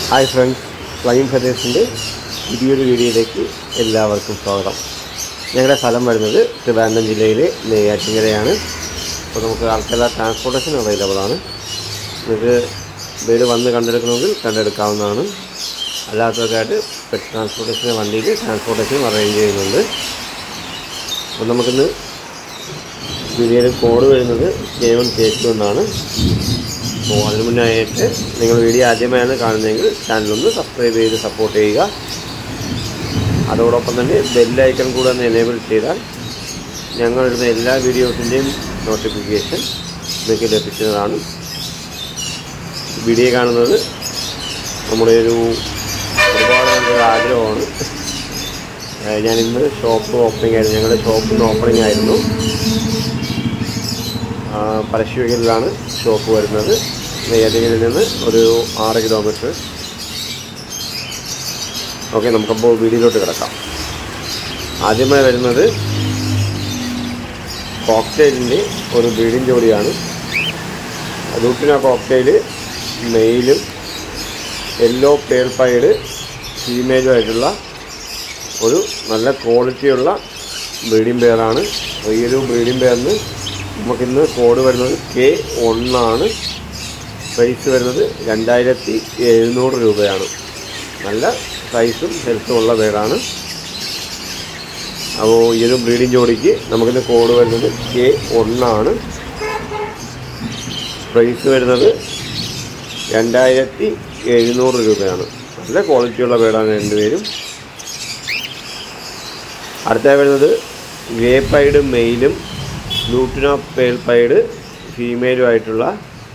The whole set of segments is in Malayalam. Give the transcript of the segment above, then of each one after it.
ഹായ് ഫ്രണ്ട്സ് ഫ്ലൈം ഫെദേഴ്സിൻ്റെ പുതിയൊരു വീഡിയോയിലേക്ക് എല്ലാവർക്കും സ്വാഗതം ഞങ്ങളുടെ സ്ഥലം വരുന്നത് ട്രിവാൻഡ്രം ജില്ലയിലെ നെയ്യാറ്റിങ്കരയാണ് അപ്പോൾ നമുക്ക് ആൾക്കെല്ലാം ട്രാൻസ്പോർട്ടേഷൻ അവൈലബിൾ ആണ് നിങ്ങൾക്ക് വീട് വന്ന് കണ്ടെടുക്കണമെങ്കിൽ കണ്ടെടുക്കാവുന്നതാണ് അല്ലാത്തവർക്കായിട്ട് പെറ്റ് ട്രാൻസ്പോർട്ടേഷൻ്റെ വണ്ടിയിൽ ട്രാൻസ്പോർട്ടേഷൻ അറേഞ്ച് ചെയ്യുന്നുണ്ട് അപ്പോൾ നമുക്കിന്ന് വീഡിയോയിൽ കോഡ് വരുന്നത് കെ വൺ കെ ടു എന്നാണ് അപ്പോൾ അതിന് മുന്നായിട്ട് നിങ്ങൾ വീഡിയോ ആദ്യമായാണ് കാണുന്നതെങ്കിൽ ചാനലൊന്ന് സബ്സ്ക്രൈബ് ചെയ്ത് സപ്പോർട്ട് ചെയ്യുക അതോടൊപ്പം തന്നെ ബെല്ലൈക്കൺ കൂടെ ഒന്ന് എനേബിൾ ചെയ്താൽ ഞങ്ങളിടുന്ന എല്ലാ വീഡിയോസിൻ്റെയും നോട്ടിഫിക്കേഷൻ നിങ്ങൾക്ക് ലഭിക്കുന്നതാണ് വീഡിയോ കാണുന്നത് നമ്മുടെ ഒരു ഒരുപാട് ഒരു ആഗ്രഹമാണ് ഏഹ് ഞാനിന്ന് ഷോപ്പ് ഓപ്പണിംഗ് ആയിരുന്നു ഞങ്ങളുടെ ഷോപ്പിന് ഓപ്പണിംഗ് ആയിരുന്നു ആ, പരശുവെങ്കിലാണ് ഷോപ്പ് വരുന്നത് നെയ്യാറ്റിങ്കലിൽ നിന്ന് ഒരു ആറ് കിലോമീറ്റർ ഓക്കെ നമുക്കപ്പോൾ വീഡിയോയിലോട്ട് കിടക്കാം ആദ്യമായി വരുന്നത് കോക്ടെയിലിൻ്റെ ഒരു ബ്രീഡിംഗ് ജോഡിയാണ് ലൂട്ടിന കോക്ടെയിൽ മെയിലും യെല്ലോ പേർപ്പൈഡ് ഫീമെയിലും ആയിട്ടുള്ള ഒരു നല്ല ക്വാളിറ്റിയുള്ള ബ്രീഡിംഗ് പെയറാണ് ഈ ഒരു ബ്രീഡിംഗ് പെയറിന് നമുക്കിന്ന് കോഡ് വരുന്നത് കെ ഒന്നാണ് പ്രൈസ് വരുന്നത് രണ്ടായിരത്തി എഴുന്നൂറ് രൂപയാണ് നല്ല സൈസും ഹെൽത്തും ഉള്ള പേരാണ് അപ്പോൾ ഈ ഒരു ബ്രീഡിംഗ് ജോഡിക്ക് നമുക്കിന്ന് കോഡ് വരുന്നത് കെ ഒന്നാണ് പ്രൈസ് വരുന്നത് രണ്ടായിരത്തി എഴുന്നൂറ് രൂപയാണ് നല്ല ക്വാളിറ്റിയുള്ള പേരാണ് രണ്ടുപേരും അടുത്ത വരുന്നത് ഗ്രേപ്പൈഡ് മെയിലും ലൂട്ടിന പേൾപ്പൈഡ് ഫീമെയിലുമായിട്ടുള്ള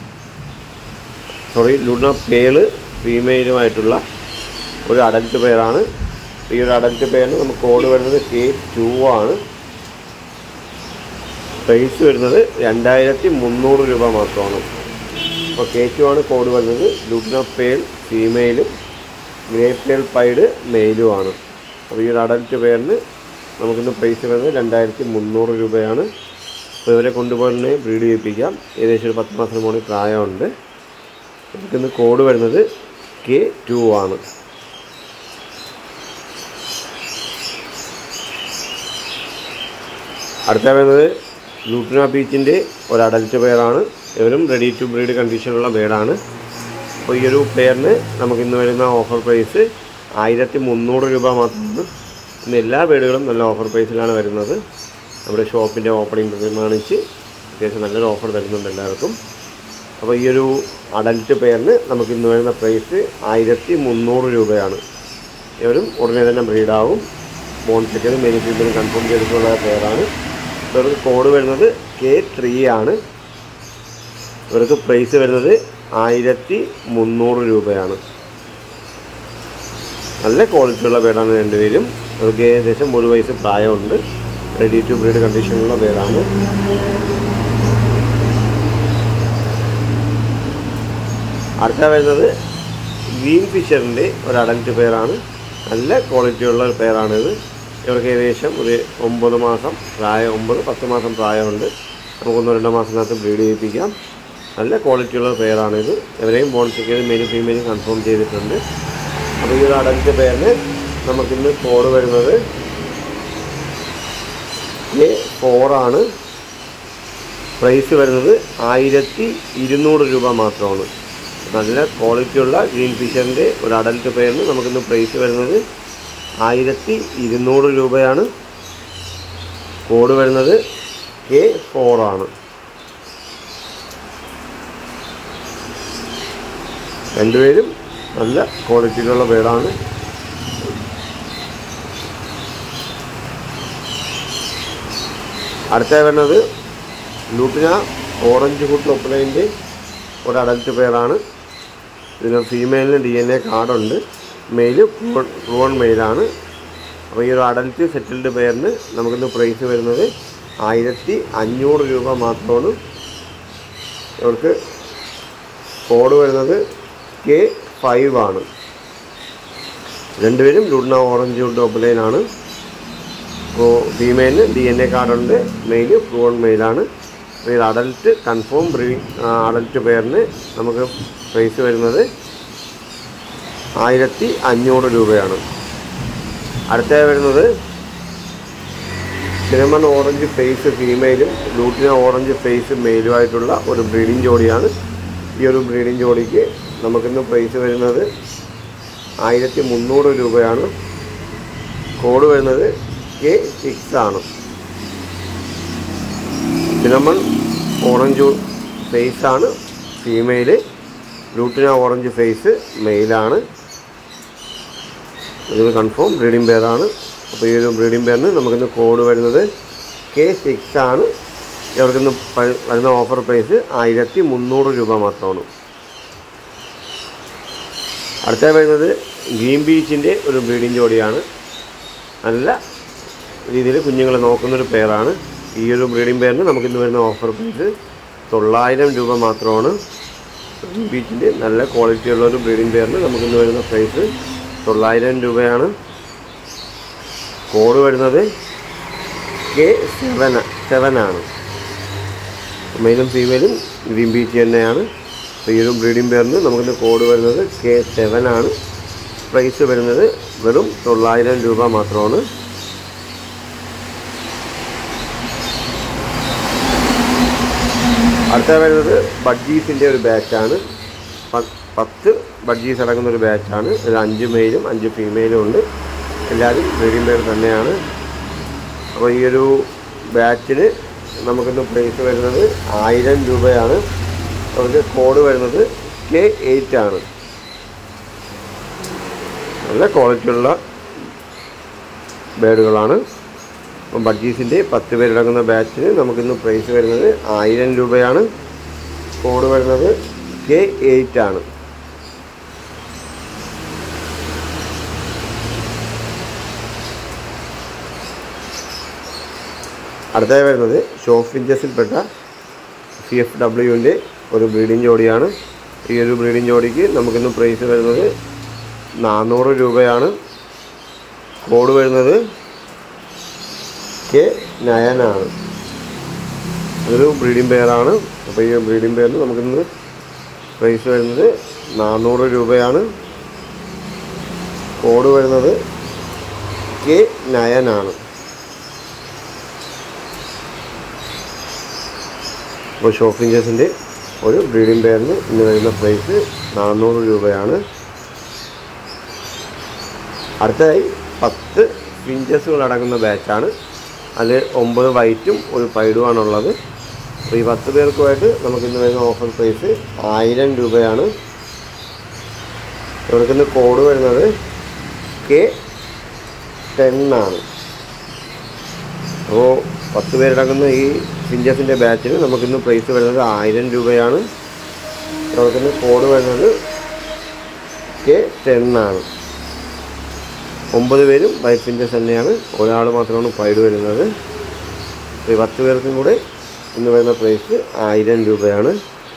സോറി ലൂട്ടിന പേള് ഫീമെയിലുമായിട്ടുള്ള ഒരു അഡൽട്ട് പെയറാണ് ഈ ഒരു അഡൽട്ട് പെയറിന് നമുക്ക് കോഡ് വരുന്നത് കെ ടു ആണ് പ്രൈസ് വരുന്നത് രണ്ടായിരത്തി മുന്നൂറ് രൂപ മാത്രമാണ് അപ്പോൾ കെ ടു ആണ് കോഡ് വരുന്നത് ലൂട്ടിന പേൾ ഫീമെയിലും ഗ്രേ പേൾ പൈഡ് മെയിലുമാണ് അപ്പോൾ ഈ ഒരു അഡൽട്ട് പെയറിന് നമുക്കിന്ന് പ്രൈസ് വരുന്നത് രണ്ടായിരത്തി മുന്നൂറ് രൂപയാണ് അപ്പോൾ ഇവരെ കൊണ്ടുപോയി ബ്രീഡ് ചെയ്യിപ്പിക്കാം ഏകദേശം ഒരു പത്ത് മാസം മുകളിൽ പ്രായമുണ്ട് നമുക്കിന്ന് കോഡ് വരുന്നത് കെ ടു ആണ് അടുത്ത വരുന്നത് ലൂട്ടിന ബീച്ചിൻ്റെ ഒരു അഡൽറ്റ് പെയറാണ് ഇവരും റെഡി ടു ബ്രീഡ് കണ്ടീഷനുള്ള ബേഡാണ് അപ്പോൾ ഈ ഒരു പെയറിന് നമുക്ക് ഇന്ന് വരുന്ന ഓഫർ പ്രൈസ് ആയിരത്തി മുന്നൂറ് രൂപ മാത്രമാണ് ഇന്ന് എല്ലാ ബേഡുകളും നല്ല ഓഫർ പ്രൈസിലാണ് വരുന്നത് നമ്മുടെ ഷോപ്പിൻ്റെ ഓപ്പണിംഗ് പ്രമാണിച്ച് അത്യാവശ്യം നല്ലൊരു ഓഫർ തരുന്നുണ്ട് എല്ലാവർക്കും അപ്പോൾ ഈ ഒരു അഡൽറ്റ് പെയറിന് നമുക്ക് ഇന്ന് വരുന്ന പ്രൈസ് ആയിരത്തി മുന്നൂറ് രൂപയാണ് ഇവരും ഉടനെ തന്നെ ബ്രീഡാവും ബോൺ ചെക്കനും മെനിഫിബിനും കൺഫേം ചെയ്തിട്ടുള്ള പെയറാണ് ഇവർക്ക് കോഡ് വരുന്നത് കെ ത്രീ ആണ് ഇവർക്ക് പ്രൈസ് വരുന്നത് ആയിരത്തി മുന്നൂറ് രൂപയാണ് നല്ല ക്വാളിറ്റിയുള്ള പേരാണ് രണ്ടുപേരും അവർക്ക് ഏകദേശം ഒരു വയസ്സ് പ്രായമുണ്ട് റെഡി ടു ബ്രീഡ് കണ്ടീഷനുള്ള പേരാണ് അടുത്ത വരുന്നത് ഗ്രീൻ ഫിഷറിൻ്റെ ഒരു അഡൽറ്റ് പെയറാണ് നല്ല ക്വാളിറ്റിയുള്ള ഒരു പെയറാണിത് ഇവർക്ക് ഏകദേശം ഒരു ഒമ്പത് മാസം പ്രായം ഒമ്പത് പത്ത് മാസം പ്രായമുണ്ട് നമുക്കൊന്നോ രണ്ടോ മാസത്തിനകത്ത് ബ്രീഡ് ചെയ്യിപ്പിക്കാം നല്ല ക്വാളിറ്റിയുള്ള പെയറാണിത് ഇവരെയും ബോൺ ചെക്ക് ചെയ്ത് മെയിലും ഫീമെയിലും കൺഫേം ചെയ്തിട്ടുണ്ട് അപ്പോൾ ഈ ഒരു അഡൽറ്റ് പെയറിന് നമുക്കിന്ന് കോഡ് വരുന്നത് എ ഫോറാണ് പ്രൈസ് വരുന്നത് ആയിരത്തി ഇരുന്നൂറ് രൂപ മാത്രമാണ് നല്ല ക്വാളിറ്റിയുള്ള ഗ്രീൻ ഫിഷറിൻ്റെ ഒരു അഡൽട്ട് പെയറിന് നമുക്കിന്ന് പ്രൈസ് വരുന്നത് ആയിരത്തി ഇരുന്നൂറ് രൂപയാണ് കോഡ് വരുന്നത് കെ ഫോറാണ് രണ്ടുപേരും നല്ല ക്വാളിറ്റിയിലുള്ള പേരാണ് അടുത്ത വരുന്നത് ലൂട്ടിന ഓറഞ്ച് ഹുഡ് ഒപ്പലൈൻ്റെ ഒരു അഡൽറ്റ് പെയറാണ് ഇതിന് ഫീമെയിലിന് ഡി എൻ എ കാർഡുണ്ട് മെയിൽ പ്രൂവൺ മെയിലാണ് അപ്പോൾ ഈ ഒരു അഡൽറ്റ് സെറ്റിൽഡ് പെയറിന് നമുക്കിന്ന് പ്രൈസ് വരുന്നത് ആയിരത്തി അഞ്ഞൂറ് രൂപ മാത്രമാണ് ഇവർക്ക് കോഡ് വരുന്നത് കെ ഫൈവ് ആണ് രണ്ടുപേരും ലുഡ്ന ഓറഞ്ച് വുഡ് ഒപ്പലൈനാണ് അപ്പോൾ ഫീമെയിലിന് ഡി എൻ എ കാർഡുണ്ട് മെയിൽ പ്രൂവൺ മെയിലാണ് അപ്പോൾ ഇത് അഡൽറ്റ് കൺഫേം ബ്രീ അഡൽറ്റ് പെയറിന് നമുക്ക് പ്രൈസ് വരുന്നത് ആയിരത്തി അഞ്ഞൂറ് രൂപയാണ് അടുത്ത വരുന്നത് സിനമൺ ഓറഞ്ച് ഫേസ് ഫീമെയിലും ലൂട്ടിന ഓറഞ്ച് ഫേസ് മെയിലുമായിട്ടുള്ള ഒരു ബ്രീഡിംഗ് ജോഡിയാണ് ഈ ഒരു ബ്രീഡിംഗ് ജോഡിക്ക് നമുക്കിന്ന് പ്രൈസ് വരുന്നത് ആയിരത്തി മുന്നൂറ് രൂപയാണ് കോഡ് വരുന്നത് കെ സിക്സ് ആണ് സിനമൺ ഓറഞ്ച് ഫേസ് ആണ് ഫീമെയില് ലൂട്ടിന ഓറഞ്ച് ഫേസ് മെയിലാണ് ഇത് കൺഫേം ബ്രീഡിംഗ് പെയറാണ് അപ്പോൾ ഈ ഒരു ബ്രീഡിംഗ് പെയറിന് നമുക്കിന്ന് കോഡ് വരുന്നത് കെ സിക്സ് ആണ് ഇവർക്കിന്ന് പ- വരുന്ന ഓഫർ പ്രൈസ് ആയിരത്തി മുന്നൂറ് രൂപ മാത്രമാണ് അടുത്ത വരുന്നത് ഗ്രീൻ ബീച്ചിൻ്റെ ഒരു ബ്രീഡിംഗ് ജോഡിയാണ് നല്ല രീതിയിൽ കുഞ്ഞുങ്ങളെ നോക്കുന്നൊരു പെയറാണ് ഈ ഒരു ബ്രീഡിംഗ് പെയറിന് നമുക്കിന്ന് വരുന്ന ഓഫർ പ്രൈസ് തൊള്ളായിരം രൂപ മാത്രമാണ് ഗ്രീൻ ബീച്ചിൻ്റെ നല്ല ക്വാളിറ്റി ഉള്ള ഒരു ബ്രീഡിംഗ് പെയറിന് നമുക്കിന്ന് വരുന്ന പ്രൈസ് തൊള്ളായിരം രൂപയാണ് കോഡ് വരുന്നത് കെ സെവൻ സെവൻ ആണ് മെയിലും ഫീമെയിലും ഗ്രീൻ ബീച്ച് തന്നെയാണ് അപ്പോൾ ഈ ഒരു ബ്രീഡിംഗ് പെയറിന് നമുക്കിന്ന് കോഡ് വരുന്നത് കെ സെവൻ ആണ് പ്രൈസ് വരുന്നത് വെറും തൊള്ളായിരം രൂപ മാത്രമാണ് അടുത്ത വരുന്നത് ബഡ്ജീസിൻ്റെ ഒരു ബാച്ചാണ് പ- പത്ത് ബഡ്ജീസ് അടങ്ങുന്ന ഒരു ബാച്ചാണ് ഇതിൽ അഞ്ച് മെയിലും അഞ്ച് ഫീമെയിലും ഉണ്ട് എല്ലാവരും ബ്രീഡിംഗ് പെയർ തന്നെയാണ് അപ്പോൾ ഈ ഒരു ബാച്ചിന് നമുക്കിന്ന് പ്രൈസ് വരുന്നത് ആയിരം രൂപയാണ് അവർക്ക് കോഡ് വരുന്നത് കെ എയ്റ്റ് ആണ് നല്ല ക്വാളിറ്റിയുള്ള ബേഡുകളാണ് അപ്പം ബഡ്ജീസിൻ്റെ പത്ത് പേരടങ്ങുന്ന ബാച്ചിന് നമുക്കിന്ന് പ്രൈസ് വരുന്നത് ആയിരം രൂപയാണ് കോഡ് വരുന്നത് കെ എയ്റ്റ് ആണ് അടുത്തായി വരുന്നത് ഷോഫ് ഇഞ്ചസിൽപ്പെട്ട സി എഫ് ഡബ്ല്യുവിൻ്റെ ഒരു ബ്രീഡിംഗ് ജോഡിയാണ് ഈ ഒരു ബ്രീഡിംഗ് ജോഡിക്ക് നമുക്കിന്ന് പ്രൈസ് വരുന്നത് നാനൂറ് രൂപയാണ് കോഡ് വരുന്നത് കെ നയനാണ് അതൊരു ബ്രീഡിംഗ് പെയറാണ് അപ്പോൾ ഈ ബ്രീഡിംഗ് പെയറിന് നമുക്കിന്ന് പ്രൈസ് വരുന്നത് നാനൂറ് രൂപയാണ് കോഡ് വരുന്നത് കെ നയനാണ് അപ്പോൾ ഷോപ്പിംഗേഴ്സിൻ്റെ ഒരു ബ്രീഡിംഗ് പെയറിന് ഇന്ന് വരുന്ന പ്രൈസ് നാനൂറ് രൂപയാണ് അടുത്തതായി പത്ത് ഫിഞ്ചസുകൾ അടങ്ങുന്ന ബാച്ചാണ് അതിൽ ഒമ്പത് വൈറ്റും ഒരു പൈഡുമാണുള്ളത് അപ്പോൾ ഈ പത്ത് പേർക്കുമായിട്ട് നമുക്കിന്ന് വരുന്ന ഓഫർ പ്രൈസ് ആയിരം രൂപയാണ് ഇവർക്കിന്ന് കോഡ് വരുന്നത് കെ ടെൻ ആണ് അപ്പോൾ പത്ത് പേരടങ്ങുന്ന ഈ ഫിഞ്ചസിൻ്റെ ബാച്ചിന് നമുക്കിന്ന് പ്രൈസ് വരുന്നത് ആയിരം രൂപയാണ് നമുക്കിന്ന് കോഡ് വരുന്നത് കെ ടെൻ ആണ് ഒമ്പത് പേരും വൈറ്റ് ഫിഞ്ചസ് തന്നെയാണ് ഒരാൾ മാത്രമാണ് പൈഡ് വരുന്നത് അപ്പോൾ ഈ പത്ത് പേർക്കും കൂടെ ഇന്ന് വരുന്ന പ്രൈസ് ആയിരം രൂപയാണ്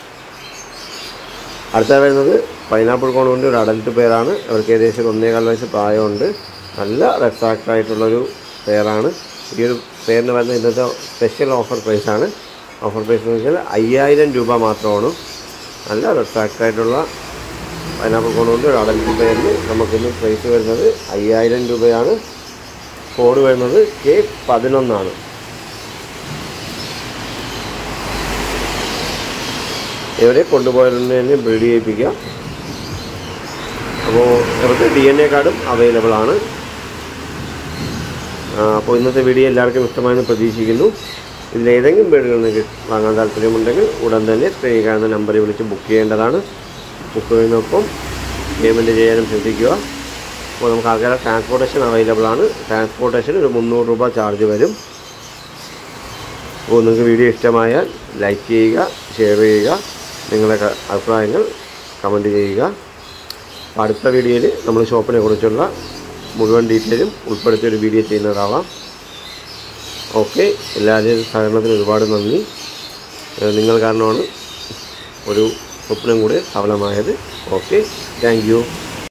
അടുത്ത വരുന്നത് പൈനാപ്പിൾ കോണുകൊണ്ട് ഒരു അഡൽട്ട് പേരാണ് അവർക്ക് ഏകദേശം ഒരു ഒന്നേകാൽ വയസ്സ് പ്രായമുണ്ട് നല്ല റെട്രാക്ട് ആയിട്ടുള്ളൊരു പെയറാണ് ഈ ഒരു പേരിന് വരുന്ന ഇന്നത്തെ സ്പെഷ്യൽ ഓഫർ പ്രൈസാണ് ഓഫർ പ്രൈസ് എന്ന് വെച്ചാൽ അയ്യായിരം രൂപ മാത്രമാണ് നല്ല റെട്രാക്ട് ആയിട്ടുള്ള പൈനാപ്പിൾ കൊണ്ടുകൊണ്ട് ഒരു അഡൽട്ട് പേരിന് നമുക്കിന്ന് പ്രൈസ് വരുന്നത് അയ്യായിരം രൂപയാണ് കോഡ് വരുന്നത് കെ പതിനൊന്നാണ് ഇവരെ കൊണ്ടുപോയതിന് തന്നെ ബ്രീഡ് ചെയ്യിപ്പിക്കാം അപ്പോൾ ഇവർക്ക് ഡി എൻ എ കാർഡും അവൈലബിൾ ആണ് ആ, അപ്പോൾ ഇന്നത്തെ വീഡിയോ എല്ലാവർക്കും ഇഷ്ടമായെന്ന് പ്രതീക്ഷിക്കുന്നു ഇതിലേതെങ്കിലും ബേഡുകൾ നിങ്ങൾക്ക് വാങ്ങാൻ താല്പര്യമുണ്ടെങ്കിൽ ഉടൻ തന്നെ സ്ക്രീൻ കാണുന്ന നമ്പറിൽ വിളിച്ച് ബുക്ക് ചെയ്യേണ്ടതാണ് ബുക്ക് ചെയ്യുന്നതിനൊപ്പം പേയ്മെൻറ്റ് ചെയ്യാനും ശ്രദ്ധിക്കുക അപ്പോൾ നമുക്ക് ആൾക്കാരെ ട്രാൻസ്പോർട്ടേഷൻ അവൈലബിൾ ആണ് ട്രാൻസ്പോർട്ടേഷൻ ഒരു മുന്നൂറ് രൂപ ചാർജ് വരും അപ്പോൾ നിങ്ങൾക്ക് വീഡിയോ ഇഷ്ടമായാൽ ലൈക്ക് ചെയ്യുക ഷെയർ ചെയ്യുക നിങ്ങളുടെ ക- അഭിപ്രായങ്ങൾ കമൻറ്റ് ചെയ്യുക അപ്പോൾ അടുത്ത വീഡിയോയിൽ നമ്മൾ ഷോപ്പിനെ കുറിച്ചുള്ള മുഴുവൻ ഡീറ്റെയിലും ഉൾപ്പെടുത്തിയ ഒരു വീഡിയോ ചെയ്യുന്നതാവാം ഓക്കെ എല്ലാവരുടെയും സഹകരണത്തിന് ഒരുപാട് നന്ദി ഏഹ് നിങ്ങൾ കാരണമാണ് ഒരു സ്വപ്നം കൂടെ സഫലമായത് ഓക്കെ താങ്ക് യു